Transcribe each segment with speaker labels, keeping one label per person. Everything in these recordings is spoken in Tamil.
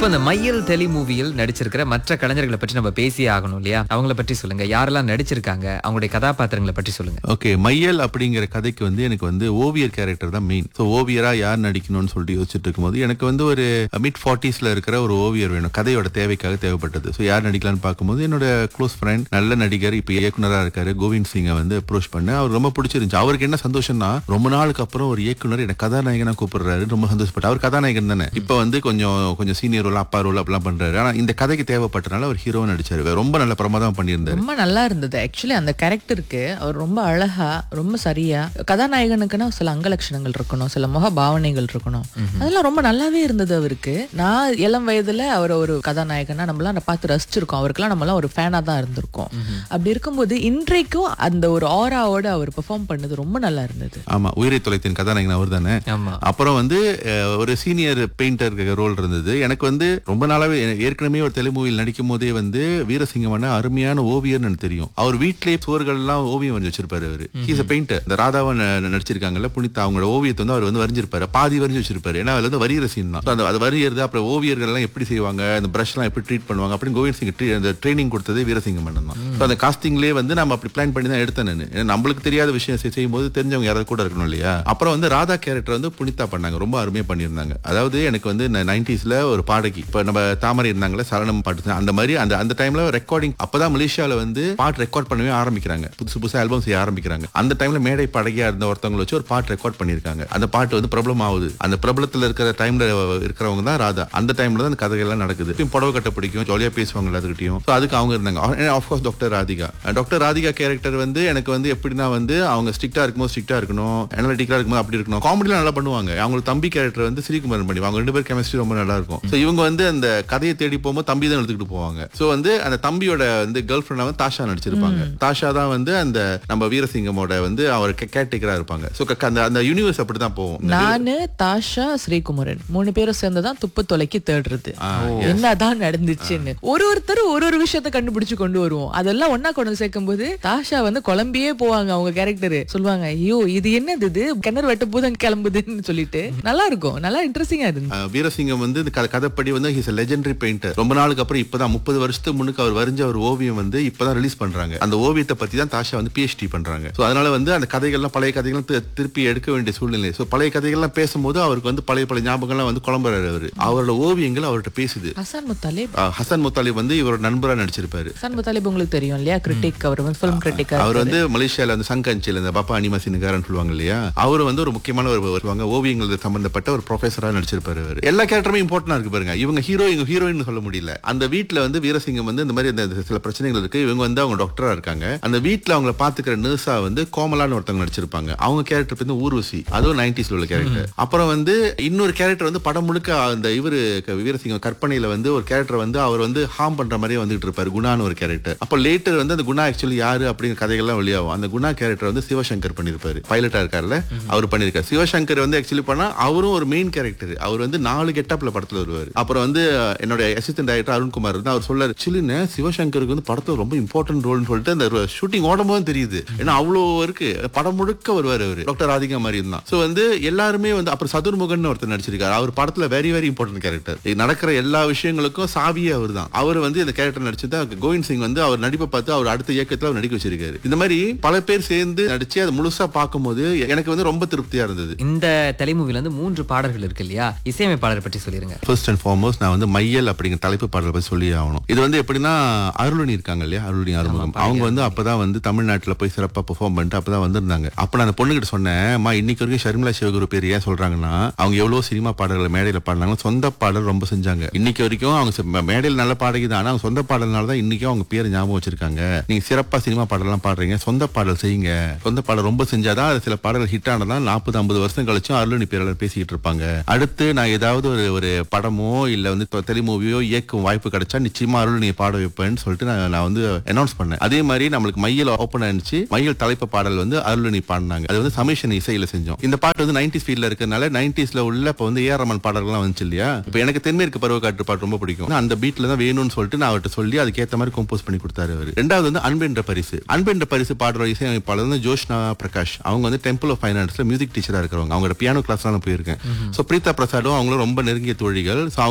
Speaker 1: இப்போ இந்த மையல் டெலி மூவியில் நடிச்சிருக்கிற மற்ற கலைஞர்களை பற்றி நம்ம பேசியே ஆகணும் இல்லையா அவங்கள பற்றி சொல்லுங்க யாரெல்லாம் நடிச்சிருக்காங்க அவங்களுடைய கதாபாத்திரங்களை பற்றி சொல்லுங்க
Speaker 2: ஓகே மையல் அப்படிங்கிற கதைக்கு வந்து எனக்கு வந்து ஓவியர் கேரக்டர் தான் மெயின் ஸோ ஓவியரா யார் நடிக்கணும்னு சொல்லிட்டு யோசிச்சுட்டு இருக்கும்போது எனக்கு வந்து ஒரு மிட் ஃபார்ட்டிஸ்ல இருக்கிற ஒரு ஓவியர் வேணும் கதையோட தேவைக்காக தேவைப்பட்டது ஸோ யார் நடிக்கலாம்னு பார்க்கும்போது என்னோட க்ளோஸ் ஃப்ரெண்ட் நல்ல நடிகர் இப்போ இயக்குனரா இருக்காரு கோவிந்த் சிங்கை வந்து அப்ரோச் பண்ண அவர் ரொம்ப பிடிச்சிருந்துச்சு அவருக்கு என்ன சந்தோஷம்னா ரொம்ப நாளுக்கு அப்புறம் ஒரு இயக்குனர் என்ன கதாநாயகனா கூப்பிடுறாரு ரொம்ப சந்தோஷப்பட்டு அவர் கதாநாயகன் தானே இப்போ வந்து கொஞ்சம் கொஞ்சம் சீனியர் ரோல் அப்பா ரோல் அப்படிலாம் பண்றாரு ஆனா இந்த கதைக்கு தேவைப்பட்டனால அவர் ஹீரோ நடிச்சாரு ரொம்ப நல்ல பிரமாதம் பண்ணியிருந்தாரு
Speaker 3: ரொம்ப நல்லா இருந்தது ஆக்சுவலி அந்த கேரக்டருக்கு அவர் ரொம்ப அழகா ரொம்ப சரியா கதாநாயகனுக்குன்னா சில அங்கலட்சணங்கள் இருக்கணும் சில முக பாவனைகள் இருக்கணும் அதெல்லாம் ரொம்ப நல்லாவே இருந்தது அவருக்கு நான் இளம் வயதுல அவர் ஒரு கதாநாயகனா நம்மளாம் அதை பார்த்து ரசிச்சிருக்கோம் அவருக்கெல்லாம் நம்மளாம் ஒரு ஃபேனா தான் இருந்திருக்கோம் அப்படி இருக்கும்போது இன்றைக்கும் அந்த ஒரு ஆராவோட அவர் பெர்ஃபார்ம் பண்ணது ரொம்ப நல்லா இருந்தது
Speaker 2: ஆமா உயிரை தொலைத்தின் கதாநாயகன் அவர் தானே
Speaker 1: ஆமா
Speaker 2: அப்புறம் வந்து அஹ், ஒரு சீனியர் பெயிண்டர் ரோல் இருந்தது எனக்கு வந்து ரொம்ப நாளாவே எ- ஏற்கனவே ஒரு தெலுங்கு மூவியில் நடிக்கும் போதே வந்து வீரசிங்கமான அருமையான ஓவியர்னு எனக்கு தெரியும் அவர் வீட்டிலேயே சுவர்கள் எல்லாம் ஓவியம் வரைஞ்சு வச்சிருப்பாரு அவரு ஹீஸ் பெயிண்டர் இந்த ராதாவை ந- நடிச்சிருக்காங்கல்ல புனிதா அவங்களோட ஓவியத்தை வந்து அவர் வந்து வரைஞ்சிருப்பாரு பாதி வரைஞ்சு வச்சிருப்பாரு ஏன்னா அதுல வந்து வரிகிற சீன் தான் So, அந்த அது வரைகிறது அப்புறம் ஓவியர்கள் எல்லாம் எப்படி செய்வாங்க அந்த பிரஷ் எல்லாம் எப்படி ட்ரீட் பண்ணுவாங்க அப்படின்னு கோவிந்த் சிங் tre- அந்த ட்ரைனிங் கொடுத்ததே வீரசிங்கம் மன்னன் தான் So, அந்த காஸ்டிங்லேயே வந்து நம்ம அப்படி பிளான் பண்ணி தான் எடுத்தேன் நான் ஏன்னா நம்மளுக்கு தெரியாத விஷயம் செய்- செய்யும்போது தெரிஞ்சவங்க யாராவது கூட இருக்கணும் இல்லையா அப்புறம் வந்து ராதா கேரக்டர் வந்து புனிதா பண்ணாங்க ரொம்ப அருமையா பண்ணியிருந்தாங்க அதாவது எனக்கு வந்து நைன்டிஸ்ல ஒரு பாடகி இப்ப நம்ம தாமரை இருந்தாங்களே சரணம் பாட்டு அந்த மாதிரி அந்த அந்த டைம்ல ரெக்கார்டிங் அப்பதான் மலேசியால வந்து பாட்டு ரெக்கார்ட் பண்ணவே ஆரம்பிக்கிறாங்க புதுசு புதுசா ஆல்பம் செய்ய ஆரம்பிக்கிறாங்க அந்த டைம்ல மேடை பாடகியா இருந்த ஒருத்தவங்களை வச்சு ஒரு பாட்டு ரெக்கார்ட் பண்ணியிருக்காங்க அந்த பாட்டு வந்து பிரபலம் ஆகுது அந்த பிரபலத்துல இருக்கிற டைம்ல இருக்கிறவங்க தான் ராதா அந்த டைம்ல தான் அந்த கதைகள்லாம் நடக்குது இப்பயும் புடவை கட்ட பிடிக்கும் ஜாலியா பேசுவாங்க எல்லாத்துக்கிட்டையும் So அதுக்கு அவங்க இருந்தாங்க of course doctor Radhika doctor Radhika character வந்து எனக்கு வந்து எப்படின்னா வந்து அவங்க ஸ்ட்ரிக்டா இருக்கும்போது ஸ்ட்ரிக்டா இருக்கணும் அனலிட்டிக்கா இருக்கும்போது அப்படி இருக்கணும் காமெடிலாம் நல்லா பண்ணுவாங்க அவங்களுக்கு தம்பி கேரக்டர் வந்து ஸ்ரீகுமாரன் பண்ணி அவங்க ரெண்டு பேர் கெமிஸ்ட்ரி ரொம்ப நல்லா இருக்கும் ஸோ இவங்க வந்து அந்த கதையை தேடி போகும்போது தம்பி தான் எடுத்துக்கிட்டு போவாங்க ஸோ வந்து அந்த தம்பியோட வந்து கேர்ள் ஃப்ரெண்டா வந்து தாஷா நடிச்சிருப்பாங்க தாஷா தான் வந்து அந்த நம்ம வீரசிங்கமோட வந்து அவர் கேட்டேக்கரா இருப்பாங்க ஸோ அந்த அந்த யூனிவர்ஸ் அப்படிதான் போகும் இந்த
Speaker 3: நானு தாஷா ஸ்ரீகுமரன் மூணு பேரும் சேர்ந்துதான் துப்பு தொலைக்கி தேடுறது என்னதான் நடந்துச்சுன்னு ஒரு ஒருத்தர் ஒரு ஒரு விஷயத்த கண்டுபிடிச்சு கொண்டு வருவோம் அதெல்லாம் ஒன்னா கொண்டு வந்து சேர்க்கும் போது தாஷா வந்து குழம்பியே போவாங்க அவங்க கேரக்டர் சொல்லுவாங்க ஐயோ இது என்னது இது கிணறு வெட்ட போதும் கிளம்புதுன்னு சொல்லிட்டு நல்லா இருக்கும் நல்லா இன்ட்ரெஸ்டிங்கா இருந்துச்சு
Speaker 2: அஹ் வீரசிங்கம் வந்து இந்த க- கதைப்படி வந்து ஹிஸ் லெஜெண்டரி பெயிண்டர் ரொம்ப நாளுக்கு அப்புறம் இப்பதான் முப்பது வருஷத்துக்கு முன்னுக்கு அவர் வரைஞ்ச ஒரு ஓவியம் வந்து இப்பதான் ரிலீஸ் பண்றாங்க அந்த ஓவியத்தை பத்தி தான் தாஷா வந்து பிஹெச்டி பண்றாங்க சோ அதனால வந்து அந்த கதைகள்லாம் பழைய கதைகள்லாம் தி- திருப்பி எடுக்க வேண்டிய சூழ்நிலை சோ பழைய கதைகள்லாம் பேசும்போது அவருக்கு வந்து பழைய பழைய ஞாபகம்லாம் வந்து குழம்புறாரு அவரு அவரோட ஓவியங்கள் அவர்கிட்ட பேசுது
Speaker 3: ஹசான் முத்தாலிப்
Speaker 2: அஹ் ஹசன் முத்தாலிப் வந்து இவரோட நண்பரா நடிச்சிருப்பாரு
Speaker 3: ஹசான் முத்தாலிப் உங்களுக்கு தெரியும் இல்லையா கிரிட்டிக் அவர் வந்து ஃபிலிம் கிரிட்டிக்
Speaker 2: அவர் வந்து மலேசியால அந்த சங்கஞ்சில இந்த பாப்பா அனிமசினுக்காரன் சொல்லுவாங்க இல்லையா அவர் வந்து ஒரு முக்கியமான ஒரு வருவாங்க ஓவியங்கள் சம்பந்தப்பட்ட ஒரு ப்ரொஃபஸரா நடிச்சிருப்பாரு அவர் எல்லா கேரக்டருமே இம்பார்ட்டன்டா இருக்கு பாருங்க இவங்க ஹீரோ இவங்க ஹீரோயின் சொல்ல முடியல அந்த வீட்ல வந்து வீரசிங்கம் வந்து இந்த மாதிரி இந்த சில பிரச்சனைகள் இருக்கு இவங்க வந்து அவங்க டாக்டரா இருக்காங்க அந்த வீட்ல அவங்கள பாத்துக்கிற நர்ஸா வந்து கோமலான்னு ஒருத்தவங்க நடிச்சிருப்பாங்க அவங்க கேரக்டர் வந்து ஊர்வசி அதுவும் நைன்டிஸ்ல உள்ள கேரக்டர் அப்புறம் வந்து இன்னொரு கேரக்டர் வந்து படம் முழுக்க அந்த இவரு க- வீரசிங்கம் கற்பனையில வந்து ஒரு கேரக்டர் வந்து அவர் வந்து ஹார்ம் பண்ற மாதிரியே வந்துட்டு இருப்பாரு குணான்னு ஒரு கேரக்டர் அப்போ லேட்டர் வந்து அந்த குணா ஆக்சுவலி யாரு அப்படிங்கிற கதைகள்லாம் வெளியாகும் அந்த குணா கேரக்டர் வந்து சிவசங்கர் பண்ணிருப்பாரு பைலட்டா இருக்காருல்ல அவர் பண்ணிருக்காரு சிவசங்கர் வந்து ஆக்சுவலி பண்ணா அவரும் ஒரு மெயின் கேரக்டர் அவர் வந்து நாலு கெட்டப்ல படத்துல வருவாரு அப்புறம் வந்து அஹ், என்னோட அசிஸ்டன்ட் டைரக்டர் அருண்குமார் வந்து அவர் சொல்லாரு சில்லுன்னு சிவசங்கருக்கு வந்து படத்துல ரொம்ப இம்பார்ட்டன்ட் ரோல்னு சொல்லிட்டு அந்த ஷூட்டிங் ஓடும் போது தெரியுது ஏன்னா அவ்வளோ இருக்கு படம் முழுக்க வருவாரு அவரு டாக்டர் ராதிகா மாதிரி தான் சோ வந்து எல்லாருமே வந்து அப்புறம் சதுர்முகன் ஒருத்தர் நடிச்சிருக்காரு அவர் படத்துல வெரி வெரி இம்பார்ட்டன்ட் கேரக்டர் நடக்கிற எல்லா விஷயங்களுக்கும் சாவியே அவர் தான் அவர் வந்து இந்த கேரக்டர் நடிச்சது கோவிந்த் சிங் வந்து அவர் நடிப்பை பார்த்து அவர் அடுத்த இயக்கத்துல அவர் நடிக்க வச்சிருக்காரு இந்த மாதிரி பல பேர் சேர்ந்து நடிச்சு அதை முழுசா பார்க்கும்போது எனக்கு வந்து ரொம்ப திருப்தியா இருந்தது
Speaker 1: இந்த டெலி மூவில வந்து மூன்று பாடல்கள் இருக்கு இல்லையா இசையமைப்பாளர் பற்றி சொல்லிருங்க
Speaker 2: ஃபர்ஸ்ட் அண்ட் ஃபார்மோஸ்ட் நான் வந்து மையல் அப்படிங்கிற தலைப்பு பாடலை பத்தி சொல்லி ஆகணும் இது வந்து எப்படின்னா அருளணி இருக்காங்க இல்லையா அருளணி அருமுகம் அவங்க வந்து அப்பதான் வந்து தமிழ்நாட்டுல போய் சிறப்பா பெர்ஃபார்ம் பண்ணிட்டு அப்பதான் வந்திருந்தாங்க அப்ப நான் அந்த பொண்ணுகிட்ட சொன்னேன் அம்மா இன்னைக்கு வரைக்கும் ஷர்மிளா சிவகுரு பேர் ஏன் சொல்றாங்கன்னா அவங்க எவ்வளவு சினிமா பாடல்களை மேடையில பாடினாங்க சொந்த பாடல் ரொம்ப செஞ்சாங்க இன்னைக்கு வரைக்கும் அவங்க சி- மேடையில் நல்ல பாடகி தான் ஆனா அவங்க சொந்த பாடல்னால தான் இன்னைக்கும் அவங்க பேர் ஞாபகம் வச்சிருக்காங்க நீங்க சிறப்பா சினிமா பாடலாம் பாடுறீங்க சொந்த பாடல் செய்யுங்க சொந்த பாடல் ரொம்ப செஞ்சாதான் அது சில பாடல்கள் ஹிட் ஆனதா நாற்பது ஐம்பது வருஷம் கழிச்சும் அருளணி பேரில் பேசிக்கிட்டு இருப்பாங்க அடுத்து நான் ஏதாவது ஒரு ஒரு படமோ இல்ல வந்து தெலி மூவியோ இயக்கும் வாய்ப்பு கிடைச்சா நிச்சயமா அருளணியை பாட வைப்பேன்னு சொல்லிட்டு நான் நான் வந்து அனௌன்ஸ் பண்ணேன் அதே மாதிரி நம்மளுக்கு மையல் ஓப்பன் ஆனிச்சு மையல் தலைப்பு பாடல் வந்து அருளணி பாடினாங்க அது வந்து சமீஷன் இசையில செஞ்சோம் இந்த பாட்டு வந்து நைன்டி ஃபீல்ட்ல இருக்கறனால நைன்டிஸ்ல உள்ள இப்ப வந்து ஏஆர் ரமன் பாடல்கள்லாம் வந்துச்சு இல்லையா இப்ப எனக்கு தென்மேற்கு பருவக்காற்று பாட்டு ரொம்ப பிடிக்கும் நான் அந்த பீட்ல தான் வேணும்னு சொல்லிட்டு நான் அவர்கிட்ட சொல்லி அதுக்கேத்த மாதிரி கம்போஸ் பண்ணி கொடுத்தாரு அவர் ரெண்டாவது வந்து அன்பென்ற பரிசு அன்பென்ற பரிசு பாடுற இசையமைப்பாளர் வந்து ஜோஷ்னா பிரகாஷ் அவங்க வந்து டெம்பிள் ஆஃப் ஃபைனான்ஸ்ல மியூசிக் டீச்சரா இருக்கிறவங்க அவங்களோட பியானோ கிளாஸ் நான் போயிருக்கேன் சோ பிரீதா பிரசாடும் அவங்களும் ரொம்ப நெருங்கிய தோழிகள் சோ அவங்க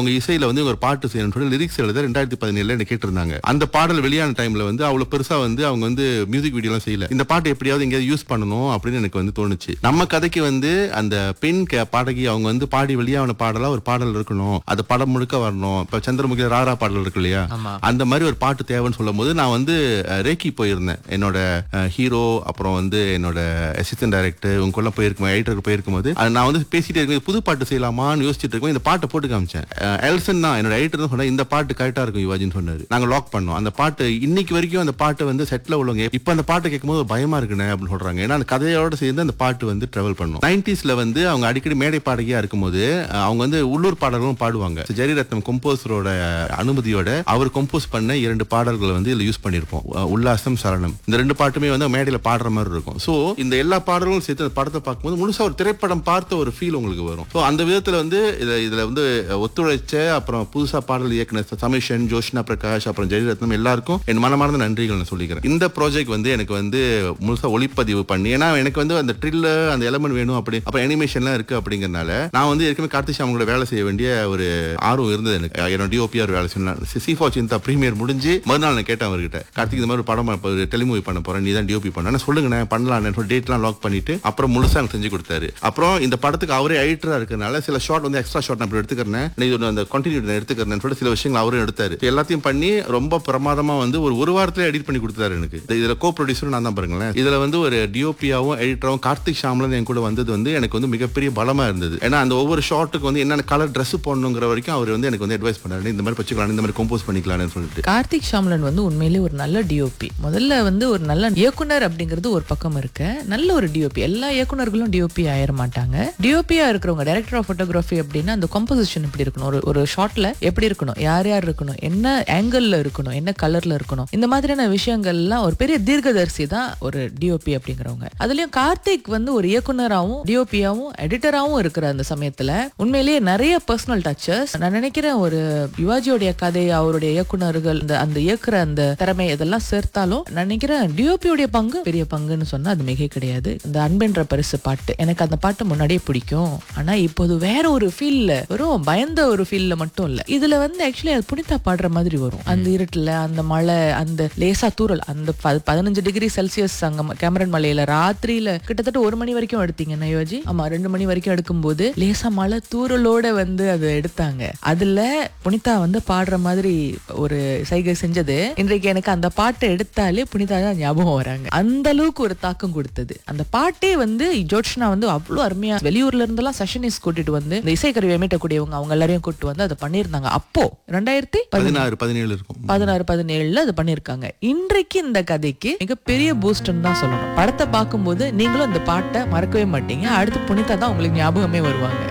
Speaker 2: அவங்க இசையில வந்து ஒரு பாட்டு செய்யணும்னு சொல்லி லிரிக்ஸ் எழுத ரெண்டாயிரத்தி பதினேழுல என்ன கேட்டிருந்தாங்க அந்த பாடல் வெளியான டைம்ல வந்து அவ்வளவு பெருசா வந்து அவங்க வந்து மியூசிக் வீடியோ எல்லாம் செய்யல இந்த பாட்டு எப்படியாவது எங்கேயாவது யூஸ் பண்ணணும் அப்படின்னு எனக்கு வந்து தோணுச்சு நம்ம கதைக்கு வந்து அந்த பெண் கே- பாடகி அவங்க வந்து பாடி வெளியான பாடலா ஒரு பாடல் இருக்கணும் அது படம் முழுக்க வரணும் இப்ப சந்திரமுகி ராரா பாடல் இருக்கு இல்லையா
Speaker 1: ஆமா.
Speaker 2: அந்த மாதிரி ஒரு பாட்டு தேவைன்னு சொல்லும் போது நான் வந்து அஹ், ரேக்கி போயிருந்தேன் என்னோட ஹீரோ அப்புறம் வந்து என்னோட அசிஸ்டன்ட் டைரக்டர் இவங்கெல்லாம் போயிருக்கும் எடிட்டருக்கு போயிருக்கும் போது அது நான் வந்து பேசிட்டே இருக்கும் புது பாட்டு செய்யலாமான்னு யோசிச்சுட்டு இருக்கோம் இந்த பாட்டை போட்டு காமிச்சேன் அஹ், எல்சன் தான் என்னோட எடிட்டர் தான் சொன்னா இந்த பாட்டு கரெக்டா இருக்கும் யுவாஜின்னு சொன்னாரு நாங்க லாக் பண்ணோம் அந்த பாட்டு இன்னைக்கு வரைக்கும் அந்த பாட்டு வந்து செட்ல உள்ளவங்க இப்ப அந்த பாட்டு கேட்கும்போது பயமா இருக்குண்ணே அப்படின்னு சொல்றாங்க ஏன்னா அந்த கதையோட சேர்ந்து அந்த பாட்டு வந்து டிராவல் பண்ணும் நைன்டிஸ்ல வந்து அவங்க அடிக்கடி மேடை பாடகியா இருக்கும்போது அஹ், அவங்க வந்து உள்ளூர் பாடல்களும் பாடுவாங்க ஜெரிரத்னம் கம்போசரோட அனுமதியோட அவர் கம்போஸ் பண்ண இரண்டு பாடல்களை வந்து இதுல யூஸ் பண்ணிருப்போம் அஹ், உல்லாசம் சரணம் இந்த ரெண்டு பாட்டுமே வந்து மேடையில பாடுற மாதிரி இருக்கும் சோ இந்த எல்லா பாடல்களும் சேர்த்து அந்த படத்தை பார்க்கும்போது முழுசா ஒரு திரைப்படம் பார்த்த ஒரு ஃபீல் உங்களுக்கு வரும் சோ அந்த விதத்துல வந்து இத இதுல வந்து ஒத்துழைச்ச அப்புறம் புதுசா பாடல் இயக்குனர் சமீஷன் ஜோஷ்னா பிரகாஷ் அப்புறம் ஜெயரத்னம் எல்லாருக்கும் என் மனமார்ந்த நன்றிகள் நான் சொல்லிக்கிறேன் இந்த ப்ராஜெக்ட் வந்து எனக்கு வந்து முழுசா ஒளிப்பதிவு பண்ணி ஏன்னா எனக்கு வந்து அந்த ட்ரில்லர் அந்த எலமெண்ட் வேணும் அப்படி அப்புறம் அனிமேஷன்லாம் இருக்கு அப்படிங்கறனால நான் வந்து ஏற்கனவே கார்த்திக் ஷாம் கூட வேலை செய்ய வேண்டிய ஒரு ஆர்வம் இருந்தது எனக்கு என்னோட டிஓபிஆர் வேலை செய்யணும் சிஃபா சிந்தா பிரீமியர் முடிஞ்சு மறுநாள் நான் கேட்டேன் அவர்கிட்ட கார்த்திக் இந்த மாதிரி ஒரு படம் பண்ண- ஒரு டெலிமூவி பண்ண போறேன் நீ தான் டிஓபி பண்ண சொல்லுங்க பண்ணலாம் சொல்லி டேட்லாம் லாக் பண்ணிட்டு அப்புறம் முழுசா எனக்கு செஞ்சு கொடுத்தாரு அப்புறம் இந்த படத்துக்கு அவரே எடிட்டரா இருக்கறனால சில ஷாட் வந்து எக்ஸ்ட்ரா ஷாட் நான் இப்படி எடுத்துக்கிறேன் நீ இது அந்த கண்டினியூ நான் எடுத்துக்கிறேன் சொல்லி சில விஷயங்கள் அவரும் எடுத்தாரு இது எல்லாத்தையும் பண்ணி ரொம்ப பிரமாதமா வந்து ஒரு ஒரு வாரத்துல எடிட் பண்ணி கொடுத்தாரு எனக்கு இது- இதுல கோ ப்ரொடியூசரும் நான் தான் பாருங்களேன் இதுல வந்து ஒரு டிஓபியாவும் எடிட்டரும் கார்த்திக் ஷாம்லன் என் கூட வந்தது வந்து எனக்கு வந்து மிகப்பெரிய பலமா இருந்தது ஏன்னா அந்த ஒவ்வொரு ஷாட்டுக்கு வந்து என்னென்ன கலர் Dress போடணுங்கிற வரைக்கும் அவர் வந்து எனக்கு வந்து அட்வைஸ் பண்ணாரு இந்த மாதிரி வச்சுக்கலாம் இந்த மாதிரி கம்போஸ் பண்ணிக்கலாம்னு சொல்லிட்டு
Speaker 3: கார்த்திக் ஷாம்லன் வந்து உண்மையிலேயே ஒரு நல்ல டிஓபி முதல்ல வந்து ஒரு நல்ல இயக்குனர் அப்படிங்கிறது ஒரு பக்கம் இருக்கு நல்ல ஒரு டிஓபி எல்லா இயக்குனர்களும் டிஓபி ஆயிட மாட்டாங்க டிஓபியா இருக்கிறவங்க டைரக்டர் ஆஃப் போட்டோகிராஃபி அப்படின்னா அந்த கம்போசிஷன் எப்படி இருக்கணும் ஒரு ஒரு ஷாட்ல எப்படி இருக்கணும் யார் யார் இருக்கணும் என்ன ஆங்கிள் இருக்கணும் என்ன கலர்ல இருக்கணும் இந்த மாதிரியான விஷயங்கள்லாம் ஒரு பெரிய தீர்க்கதரிசி தான் ஒரு டிஓபி அப்படிங்கிறவங்க அதுலயும் கார்த்திக் வந்து ஒரு இயக்குனராகவும் டிஓபியாவும் எடிட்டராகவும் இருக்கிற அந்த சமயத்துல உண்மையிலேயே நிறைய பர்சனல் டச்சஸ் நான் நினைக்கிறேன் ஒரு யுவாஜியோடைய கதை அவருடைய இயக்குனர்கள் அந்த அந்த இயக்குற அந்த திறமை இதெல்லாம் சேர்த்தாலும் நான் நினைக்கிறேன் டிஓபியோடைய பங்கு பெரிய பங்குன்னு சொன்னா அது மிகை கிடையாது இந்த அன்பென்ற பரிசு பாட்டு எனக்கு அந்த பாட்டு முன்னாடியே பிடிக்கும் ஆனா இப்போது வேற ஒரு ஃபீல்ல வெறும் பயந்த ஒரு ஃபீல்ல மட்டும் இல்ல இதுல வந்து ஆக்சுவலி அது புனிதா பாடுற மாதிரி வரும் அந்த இருட்டுல அந்த மழை அந்த லேசா தூறல் அந்த ப- பதினஞ்சு டிகிரி செல்சியஸ் அங்க கேமரன் மலையில ராத்திரியில கிட்டத்தட்ட ஒரு மணி வரைக்கும் எடுத்தீங்க யோஜி ஆமா ரெண்டு மணி வரைக்கும் எடுக்கும்போது லேசா மழை தூறலோட வந்து அதை எடுத்தாங்க அதுல புனிதா வந்து பாடுற மாதிரி ஒரு சைகை செஞ்சது இன்றைக்கு எனக்கு அந்த பாட்டை எடுத்தாலே புனிதா தான் ஞாபகம் வராங்க அந்த அளவுக்கு ஒரு தாக்கம் கொடுத்தது அந்த பாட்டே வந்து ஜோட்ஷ்னா வந்து அவ்வளவு அருமையா வெளியூர்ல இருந்தெல்லாம் செஷனிஸ் கூட்டிட்டு வந்து இந்த இசைக்கருவி மீட்டக்கூடியவங்க அவங்க எல்லாரையும் கூட்டிட்டு வந்து அதை பண்ணியிருந்தாங்க அப்போ ரெண்டாயிரத்தி
Speaker 2: பதினாறு பதினேழு இருக்கும்
Speaker 3: பதினாறு பதினேழுல அது பண்ணிருக்காங்க இன்றைக்கு இந்த கதைக்கு மிகப்பெரிய பூஸ்ட்னு தான் சொல்லணும் படத்தை பார்க்கும்போது நீங்களும் இந்த பாட்டை மறக்கவே மாட்டீங்க அடுத்து புனிதா தான் உங்களுக்கு ஞாபகமே வருவாங்க